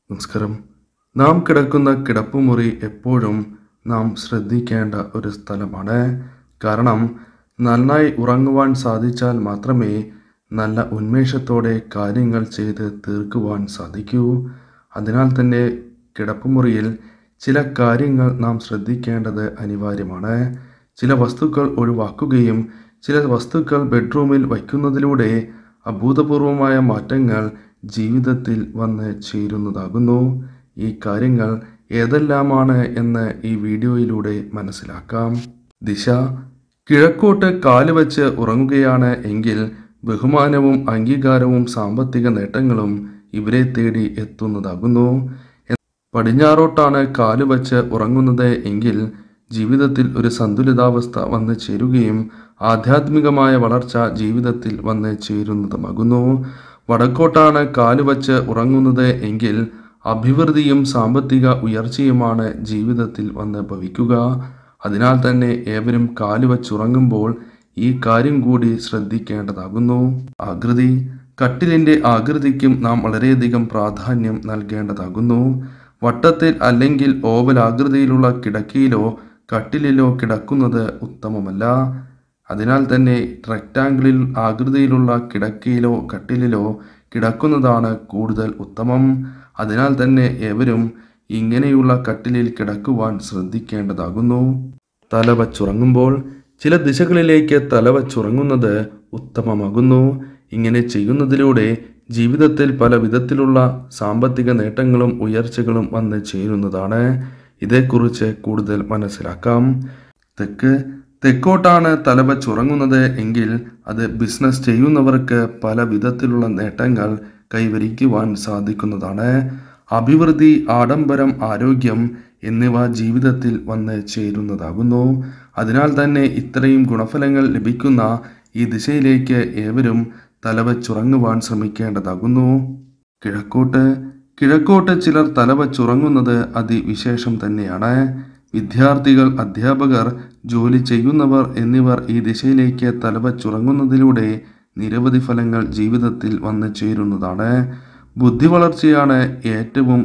നമസ്കാരം നാം കിടക്കുന്ന കിടപ്പുമുറി എപ്പോഴും നാം ശ്രദ്ധിക്കേണ്ട ഒരു സ്ഥലമാണ് കാരണം നന്നായി ഉറങ്ങുവാൻ സാധിച്ചാൽ മാത്രമേ നല്ല ഉന്മേഷത്തോടെ കാര്യങ്ങൾ ചെയ്ത് തീർക്കുവാൻ സാധിക്കൂ അതിനാൽ തന്നെ കിടപ്പുമുറിയിൽ ചില കാര്യങ്ങൾ നാം ശ്രദ്ധിക്കേണ്ടത് അനിവാര്യമാണ് ചില വസ്തുക്കൾ ഒഴിവാക്കുകയും ചില വസ്തുക്കൾ ബെഡ്റൂമിൽ വയ്ക്കുന്നതിലൂടെ അഭൂതപൂർവമായ മാറ്റങ്ങൾ ജീവിതത്തിൽ വന്ന് ചേരുന്നതാകുന്നു ഈ കാര്യങ്ങൾ ഏതെല്ലാമാണ് എന്ന് ഈ വീഡിയോയിലൂടെ മനസ്സിലാക്കാം ദിശ കിഴക്കോട്ട് കാലുവച്ച് ഉറങ്ങുകയാണ് എങ്കിൽ ബഹുമാനവും അംഗീകാരവും സാമ്പത്തിക നേട്ടങ്ങളും ഇവരെ തേടി എത്തുന്നതാകുന്നു പടിഞ്ഞാറോട്ടാണ് കാലുവച്ച് ഉറങ്ങുന്നത് എങ്കിൽ ജീവിതത്തിൽ ഒരു സന്തുലിതാവസ്ഥ വന്ന് ചേരുകയും ആധ്യാത്മികമായ വളർച്ച ജീവിതത്തിൽ വന്ന് ചേരുന്നതുമാകുന്നു വടക്കോട്ടാണ് കാലുവച്ച് ഉറങ്ങുന്നത് എങ്കിൽ അഭിവൃദ്ധിയും സാമ്പത്തിക ഉയർച്ചയുമാണ് ജീവിതത്തിൽ വന്ന് ഭവിക്കുക അതിനാൽ തന്നെ ഏവരും കാലുവച്ചുറങ്ങുമ്പോൾ ഈ കാര്യം കൂടി ശ്രദ്ധിക്കേണ്ടതാകുന്നു ആകൃതി കട്ടിലിൻ്റെ ആകൃതിക്കും നാം വളരെയധികം പ്രാധാന്യം നൽകേണ്ടതാകുന്നു വട്ടത്തിൽ അല്ലെങ്കിൽ ഓവൽ ആകൃതിയിലുള്ള കിടക്കയിലോ കട്ടിലിലോ കിടക്കുന്നത് ഉത്തമമല്ല അതിനാൽ തന്നെ റെക്റ്റാങ്കിളിൽ ആകൃതിയിലുള്ള കിടക്കയിലോ കട്ടിലിലോ കിടക്കുന്നതാണ് കൂടുതൽ ഉത്തമം അതിനാൽ തന്നെ ഏവരും ഇങ്ങനെയുള്ള കട്ടിലിൽ കിടക്കുവാൻ ശ്രദ്ധിക്കേണ്ടതാകുന്നു തല വച്ചുറങ്ങുമ്പോൾ ചില ദിശകളിലേക്ക് തല വച്ചുറങ്ങുന്നത് ഉത്തമമാകുന്നു ഇങ്ങനെ ചെയ്യുന്നതിലൂടെ ജീവിതത്തിൽ പല വിധത്തിലുള്ള സാമ്പത്തിക നേട്ടങ്ങളും ഉയർച്ചകളും വന്ന് ചേരുന്നതാണ് ഇതേക്കുറിച്ച് കൂടുതൽ മനസ്സിലാക്കാം തെക്ക് തെക്കോട്ടാണ് തലവച്ചുറങ്ങുന്നത് എങ്കിൽ അത് ബിസിനസ് ചെയ്യുന്നവർക്ക് പല വിധത്തിലുള്ള നേട്ടങ്ങൾ കൈവരിക്കുവാൻ സാധിക്കുന്നതാണ് അഭിവൃദ്ധി ആഡംബരം ആരോഗ്യം എന്നിവ ജീവിതത്തിൽ വന്ന് ചേരുന്നതാകുന്നു അതിനാൽ തന്നെ ഇത്രയും ഗുണഫലങ്ങൾ ലഭിക്കുന്ന ഈ ദിശയിലേക്ക് ഏവരും തലവച്ചുറങ്ങുവാൻ ശ്രമിക്കേണ്ടതാകുന്നു കിഴക്കോട്ട് കിഴക്കോട്ട് ചിലർ തലവച്ചുറങ്ങുന്നത് അതിവിശേഷം തന്നെയാണ് വിദ്യാർത്ഥികൾ അധ്യാപകർ ജോലി ചെയ്യുന്നവർ എന്നിവർ ഈ ദിശയിലേക്ക് തലവച്ചുറങ്ങുന്നതിലൂടെ നിരവധി ഫലങ്ങൾ ജീവിതത്തിൽ വന്നു ചേരുന്നതാണ് ബുദ്ധി വളർച്ചയാണ് ഏറ്റവും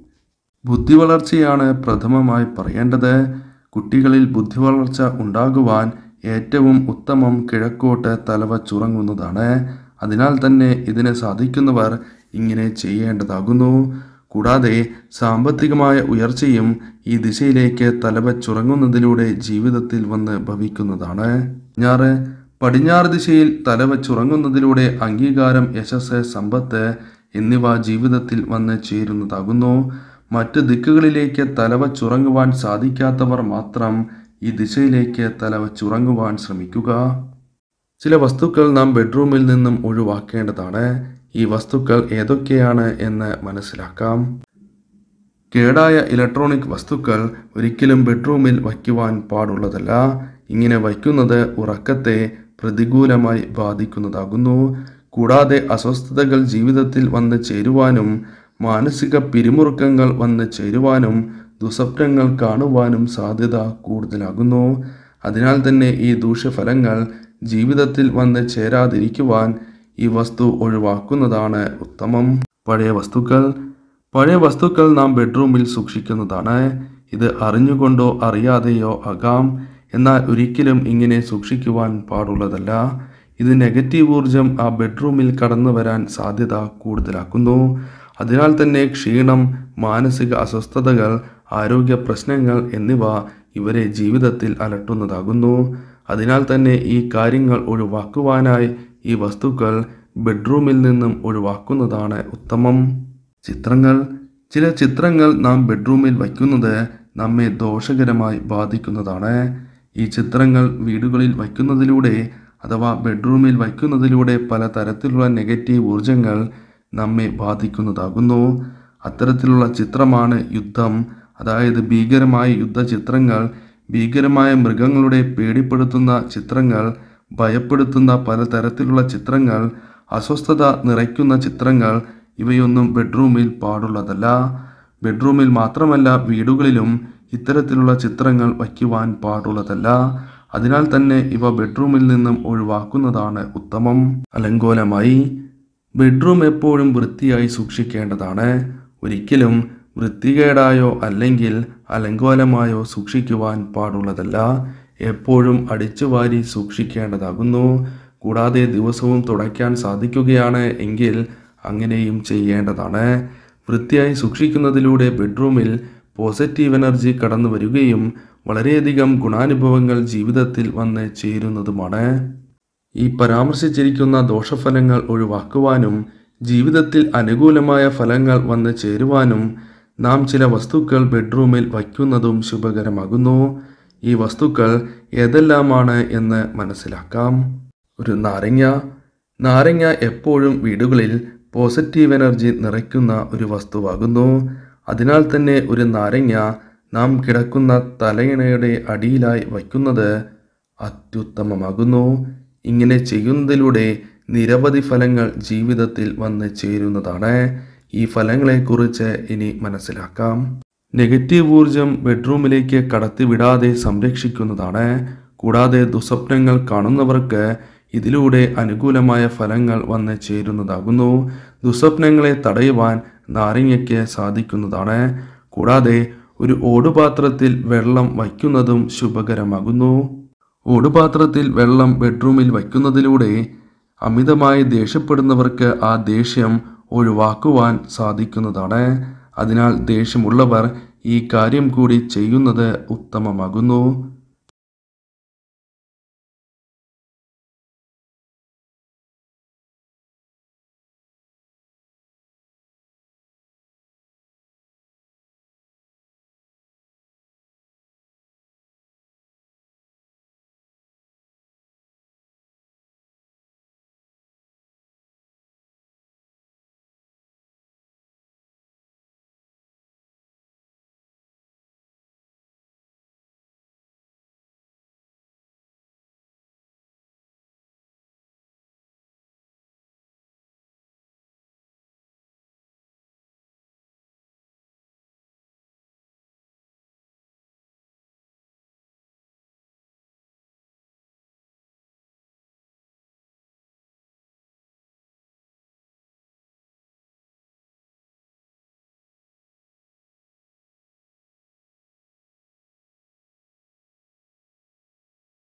ബുദ്ധി വളർച്ചയാണ് പ്രഥമമായി പറയേണ്ടത് കുട്ടികളിൽ ബുദ്ധി വളർച്ച ഉണ്ടാകുവാൻ ഏറ്റവും ഉത്തമം കിഴക്കോട്ട് തലവച്ചുറങ്ങുന്നതാണ് അതിനാൽ തന്നെ ഇതിന് സാധിക്കുന്നവർ ഇങ്ങനെ ചെയ്യേണ്ടതാകുന്നു കൂടാതെ സാമ്പത്തികമായ ഉയർച്ചയും ഈ ദിശയിലേക്ക് തലവച്ചുറങ്ങുന്നതിലൂടെ ജീവിതത്തിൽ വന്ന് ഭവിക്കുന്നതാണ് പടിഞ്ഞാറ് പടിഞ്ഞാറ് ദിശയിൽ തലവച്ചുറങ്ങുന്നതിലൂടെ അംഗീകാരം യശസ് സമ്പത്ത് എന്നിവ ജീവിതത്തിൽ വന്ന് ചേരുന്നതാകുന്നു മറ്റ് ദിക്കുകളിലേക്ക് തലവച്ചുറങ്ങുവാൻ സാധിക്കാത്തവർ മാത്രം ഈ ദിശയിലേക്ക് തലവച്ചുറങ്ങുവാൻ ശ്രമിക്കുക ചില വസ്തുക്കൾ നാം ബെഡ്റൂമിൽ നിന്നും ഒഴിവാക്കേണ്ടതാണ് ഈ വസ്തുക്കൾ ഏതൊക്കെയാണ് എന്ന് മനസ്സിലാക്കാം കേടായ ഇലക്ട്രോണിക് വസ്തുക്കൾ ഒരിക്കലും ബെഡ്റൂമിൽ വയ്ക്കുവാൻ പാടുള്ളതല്ല ഇങ്ങനെ വയ്ക്കുന്നത് ഉറക്കത്തെ പ്രതികൂലമായി ബാധിക്കുന്നതാകുന്നു കൂടാതെ അസ്വസ്ഥതകൾ ജീവിതത്തിൽ വന്ന് ചേരുവാനും മാനസിക പിരിമുറുക്കങ്ങൾ വന്ന് ചേരുവാനും ദുസ്വപ്നങ്ങൾ കാണുവാനും സാധ്യത കൂടുതലാകുന്നു അതിനാൽ തന്നെ ഈ ദൂഷ്യഫലങ്ങൾ ജീവിതത്തിൽ വന്ന് ചേരാതിരിക്കുവാൻ ഈ വസ്തു ഒഴിവാക്കുന്നതാണ് ഉത്തമം പഴയ വസ്തുക്കൾ പഴയ വസ്തുക്കൾ നാം ബെഡ്റൂമിൽ സൂക്ഷിക്കുന്നതാണ് ഇത് അറിഞ്ഞുകൊണ്ടോ അറിയാതെയോ ആകാം എന്നാൽ ഒരിക്കലും ഇങ്ങനെ സൂക്ഷിക്കുവാൻ പാടുള്ളതല്ല ഇത് നെഗറ്റീവ് ഊർജം ആ ബെഡ്റൂമിൽ കടന്നു വരാൻ സാധ്യത കൂടുതലാക്കുന്നു അതിനാൽ തന്നെ ക്ഷീണം മാനസിക അസ്വസ്ഥതകൾ ആരോഗ്യ പ്രശ്നങ്ങൾ എന്നിവ ഇവരെ ജീവിതത്തിൽ അലട്ടുന്നതാകുന്നു അതിനാൽ തന്നെ ഈ കാര്യങ്ങൾ ഒഴിവാക്കുവാനായി ഈ വസ്തുക്കൾ ബെഡ്റൂമിൽ നിന്നും ഒഴിവാക്കുന്നതാണ് ഉത്തമം ചിത്രങ്ങൾ ചില ചിത്രങ്ങൾ നാം ബെഡ്റൂമിൽ വയ്ക്കുന്നത് നമ്മെ ദോഷകരമായി ബാധിക്കുന്നതാണ് ഈ ചിത്രങ്ങൾ വീടുകളിൽ വയ്ക്കുന്നതിലൂടെ അഥവാ ബെഡ്റൂമിൽ വയ്ക്കുന്നതിലൂടെ പല തരത്തിലുള്ള നെഗറ്റീവ് ഊർജങ്ങൾ നമ്മെ ബാധിക്കുന്നതാകുന്നു അത്തരത്തിലുള്ള ചിത്രമാണ് യുദ്ധം അതായത് ഭീകരമായ യുദ്ധചിത്രങ്ങൾ ഭീകരമായ മൃഗങ്ങളുടെ പേടിപ്പെടുത്തുന്ന ചിത്രങ്ങൾ ഭയപ്പെടുത്തുന്ന പലതരത്തിലുള്ള ചിത്രങ്ങൾ അസ്വസ്ഥത നിറയ്ക്കുന്ന ചിത്രങ്ങൾ ഇവയൊന്നും ബെഡ്റൂമിൽ പാടുള്ളതല്ല ബെഡ്റൂമിൽ മാത്രമല്ല വീടുകളിലും ഇത്തരത്തിലുള്ള ചിത്രങ്ങൾ വയ്ക്കുവാൻ പാടുള്ളതല്ല അതിനാൽ തന്നെ ഇവ ബെഡ്റൂമിൽ നിന്നും ഒഴിവാക്കുന്നതാണ് ഉത്തമം അലങ്കോലമായി ബെഡ്റൂം എപ്പോഴും വൃത്തിയായി സൂക്ഷിക്കേണ്ടതാണ് ഒരിക്കലും വൃത്തികേടായോ അല്ലെങ്കിൽ അലങ്കോലമായോ സൂക്ഷിക്കുവാൻ പാടുള്ളതല്ല എപ്പോഴും അടിച്ചുവാരി സൂക്ഷിക്കേണ്ടതാകുന്നു കൂടാതെ ദിവസവും തുടയ്ക്കാൻ സാധിക്കുകയാണ് എങ്കിൽ അങ്ങനെയും ചെയ്യേണ്ടതാണ് വൃത്തിയായി സൂക്ഷിക്കുന്നതിലൂടെ ബെഡ്റൂമിൽ പോസിറ്റീവ് എനർജി കടന്നു വരികയും വളരെയധികം ഗുണാനുഭവങ്ങൾ ജീവിതത്തിൽ വന്ന് ചേരുന്നതുമാണ് ഈ പരാമർശിച്ചിരിക്കുന്ന ദോഷഫലങ്ങൾ ഒഴിവാക്കുവാനും ജീവിതത്തിൽ അനുകൂലമായ ഫലങ്ങൾ വന്ന് ചേരുവാനും നാം ചില വസ്തുക്കൾ ബെഡ്റൂമിൽ വയ്ക്കുന്നതും ശുഭകരമാകുന്നു ഈ വസ്തുക്കൾ ഏതെല്ലാമാണ് എന്ന് മനസ്സിലാക്കാം ഒരു നാരങ്ങ നാരങ്ങ എപ്പോഴും വീടുകളിൽ പോസിറ്റീവ് എനർജി നിറയ്ക്കുന്ന ഒരു വസ്തുവാകുന്നു അതിനാൽ തന്നെ ഒരു നാരങ്ങ നാം കിടക്കുന്ന തലയിണയുടെ അടിയിലായി വയ്ക്കുന്നത് അത്യുത്തമമാകുന്നു ഇങ്ങനെ ചെയ്യുന്നതിലൂടെ നിരവധി ഫലങ്ങൾ ജീവിതത്തിൽ വന്ന് ചേരുന്നതാണ് ഈ ഫലങ്ങളെക്കുറിച്ച് ഇനി മനസ്സിലാക്കാം നെഗറ്റീവ് ഊർജം ബെഡ്റൂമിലേക്ക് കടത്തിവിടാതെ സംരക്ഷിക്കുന്നതാണ് കൂടാതെ ദുസ്വപ്നങ്ങൾ കാണുന്നവർക്ക് ഇതിലൂടെ അനുകൂലമായ ഫലങ്ങൾ വന്ന് ചേരുന്നതാകുന്നു ദുസ്വപ്നങ്ങളെ തടയുവാൻ നാരങ്ങയ്ക്ക് സാധിക്കുന്നതാണ് കൂടാതെ ഒരു ഓടുപാത്രത്തിൽ വെള്ളം വയ്ക്കുന്നതും ശുഭകരമാകുന്നു ഓടുപാത്രത്തിൽ വെള്ളം ബെഡ്റൂമിൽ വയ്ക്കുന്നതിലൂടെ അമിതമായി ദേഷ്യപ്പെടുന്നവർക്ക് ആ ദേഷ്യം ഒഴിവാക്കുവാൻ സാധിക്കുന്നതാണ് അതിനാൽ ദേഷ്യമുള്ളവർ ഈ കാര്യം കൂടി ചെയ്യുന്നത് ഉത്തമമാകുന്നു